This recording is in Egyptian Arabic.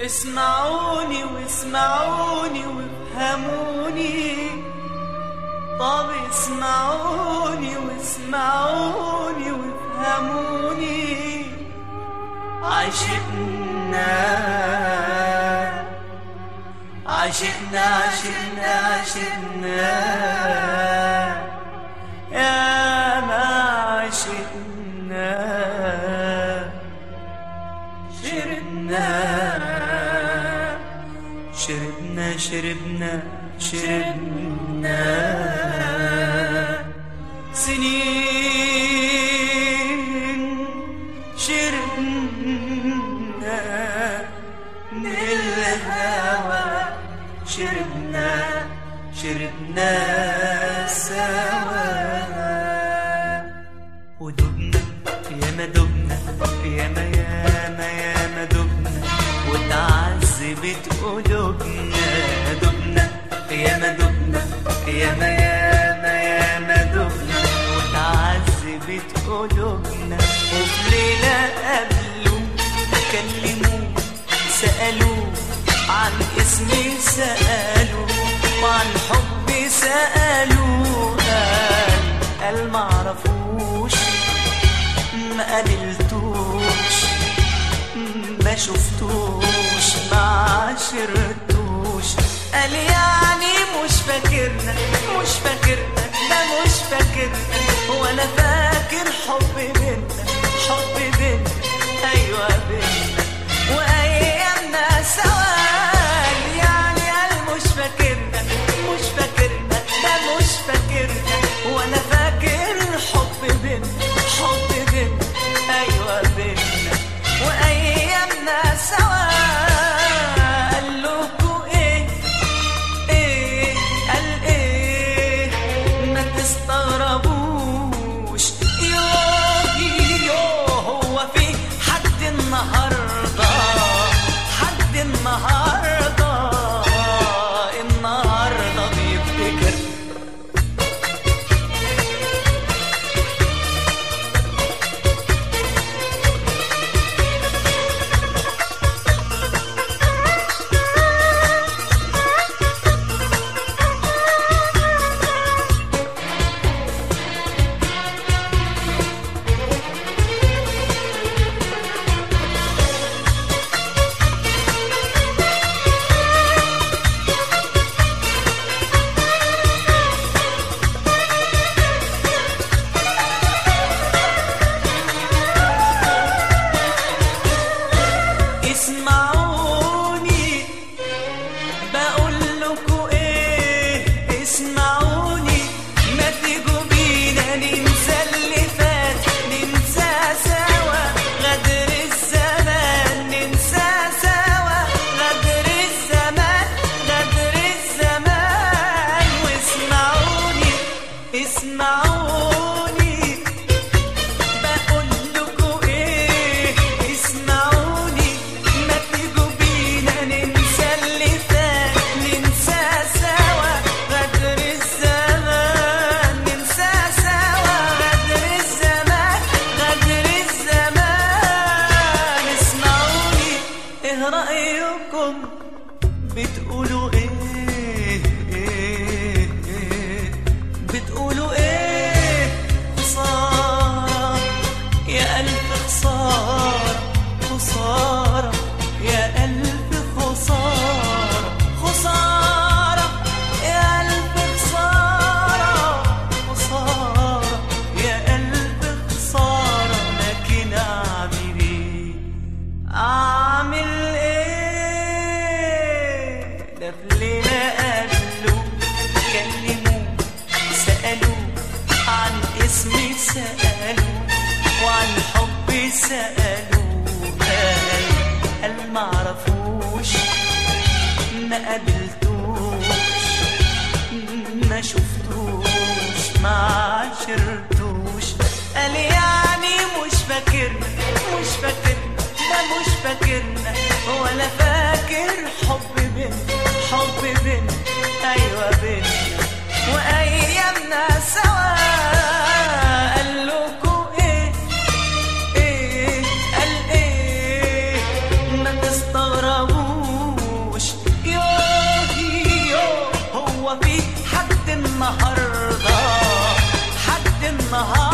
اسمعوني واسمعوني وافهموني طب اسمعوني واسمعوني وافهموني عشقنا عشقنا عشقنا عشقنا يا ما عشقنا شربنا شربنا شربنا شربنا سنين شربنا من الهوى شربنا شربنا سوا ودبنا ياما دبنا ياما ياما ياما دبنا وتعذبت قلوبنا دبنا ياما دبنا ياما ياما ياما دبنا وتعذبت قلوبنا وفي ليلة قابلوا كلموا سألوا عن اسمي سألوا وعن حبي سألوا قال قال معرفوش ما قابلتوش ما شفتوش ما عشرتوش قال يعني مش فاكرنا مش فاكرنا ده مش فاكرنا ولا فاكر حب بينا حب بينا ايوه بينا وايامنا سوا قال يعني قال مش فاكرنا مش فاكرنا ده مش فاكرنا ولا فاكر حب بينا حب بينا ايوه بينا وايامنا سوا قال لكم ايه ايه قال ايه ما تستغربوش يوه يوه هو في حد النهارده حد النهارده النهارده بيفتكر اسمعوني بقول لكم ايه اسمعوني ما تيجوا بينا ننسى اللي فات ننسى سوا غدر الزمان ننسى سوا غدر الزمان غدر الزمان واسمعوني اسمعوني بقول لكم ايه اسمعوني ما تيجوا بينا ننسى اللي فات ننسى سوا غدر الزمان ننسى سوا غدر الزمان غدر الزمان اسمعوني ايه رأيكم بتقولوا ايه ايه ايه بتقولوا ايه خسارة يا ألف خسارة خسارة يا ألف خسارة خسارة يا ألف خسارة خسارة يا ألف خسارة لكن أعمل إيه أعمل إيه ده في ليلة قابلوا كلموا سألوا عن اسمي سألوا وعن حبي سألوا قال قال معرفوش ما قابلتوش ما شفتوش ما عشرتوش قال يعني مش فاكرنا مش فاكرنا ده مش فاكرنا ولا فاكر حب بينا حب بينا ايوه بينا وايامنا سوا قال لكم ايه ايه قال ايه ما تستغربوش النهارده حد النهارده